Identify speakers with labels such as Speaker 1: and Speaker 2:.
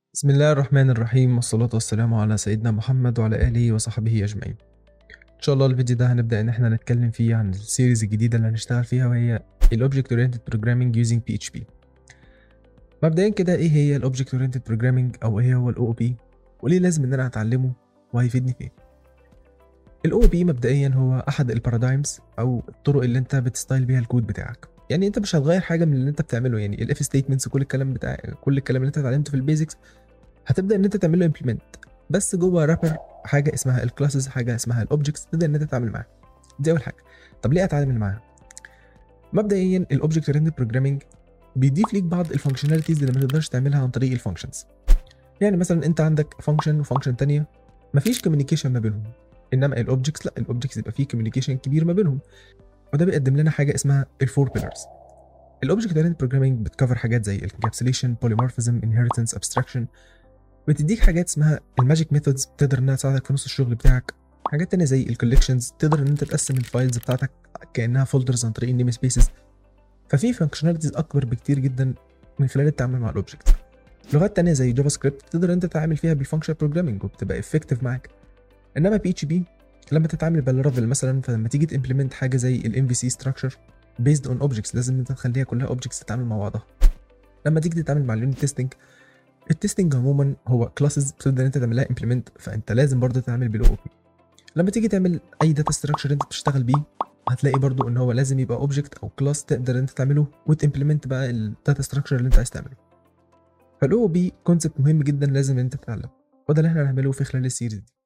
Speaker 1: بسم الله الرحمن الرحيم والصلاة والسلام على سيدنا محمد وعلى آله وصحبه أجمعين إن شاء الله الفيديو ده هنبدأ إن إحنا نتكلم فيه عن السيريز الجديدة اللي هنشتغل فيها وهي ال Object Oriented Programming using PHP مبدئيا كده إيه هي ال Object Oriented Programming أو إيه هو ال OOP وليه لازم إن أنا أتعلمه وهيفيدني في إيه ال OOP مبدئيا هو أحد البارادايمز أو الطرق اللي أنت بتستايل بيها الكود بتاعك يعني انت مش هتغير حاجه من اللي انت بتعمله يعني الاف ستيتمنتس وكل الكلام بتاع كل الكلام اللي انت اتعلمته في البيزكس هتبدا ان انت تعمل له امبلمنت بس جوه رابر حاجه اسمها الكلاسز حاجه اسمها الاوبجكتس تبدا ان انت تتعامل معاها دي اول حاجه طب ليه اتعامل معاها مبدئيا الاوبجكت اورينتد بروجرامنج بيضيف ليك بعض الفانكشناليتيز اللي ما تقدرش تعملها عن طريق الفانكشنز يعني مثلا انت عندك فانكشن وفانكشن تانية مفيش كوميونيكيشن ما بينهم انما الاوبجكتس لا الاوبجكتس يبقى فيه كوميونيكيشن كبير ما بينهم وده بيقدم لنا حاجه اسمها الفور بيلرز الاوبجكت اورينتد بروجرامنج بتكفر حاجات زي الانكابسوليشن بوليمورفيزم انهيرتنس ابستراكشن بتديك حاجات اسمها الماجيك ميثودز بتقدر انها تساعدك في نص الشغل بتاعك حاجات تانية زي الكوليكشنز تقدر ان انت تقسم الفايلز بتاعتك كانها فولدرز عن طريق النيم سبيسز ففي فانكشناليتيز اكبر بكتير جدا من خلال التعامل مع الاوبجكت لغات تانية زي جافا سكريبت تقدر انت تتعامل فيها بالفانكشن بروجرامنج وبتبقى افكتيف معاك انما بي اتش بي لما تتعامل باللارافيل مثلا فلما تيجي تمبلمنت حاجه زي الام في سي ستراكشر بيزد اون اوبجكتس لازم انت تخليها كلها اوبجكتس تتعامل مع بعضها لما تيجي تتعامل مع اليونت تيستنج التستنج عموما هو كلاسز بتبدا انت تعمل لها امبلمنت فانت لازم برضه تتعامل بالاو بي لما تيجي تعمل اي داتا ستراكشر انت بتشتغل بيه هتلاقي برضو ان هو لازم يبقى اوبجكت او كلاس تقدر انت تعمله وتمبلمنت بقى الداتا ستراكشر اللي انت عايز تعمله فالاو بي كونسبت مهم جدا لازم انت تتعلمه وده اللي احنا هنعمله في خلال السيريز دي